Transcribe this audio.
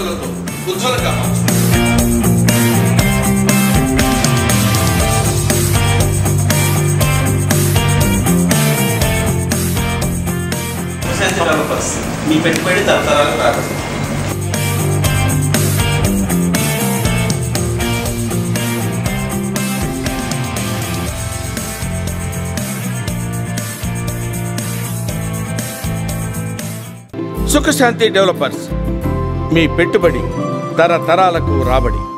కాంతులతో ఉజ్వలంగా మార్చు శాంతి డెవలపర్స్ మీ పెట్టుబడి తరతరాలకు రాదు సుఖశాంతి డెవలపర్స్ మీ పెట్టుబడి తరతరాలకు రాబడి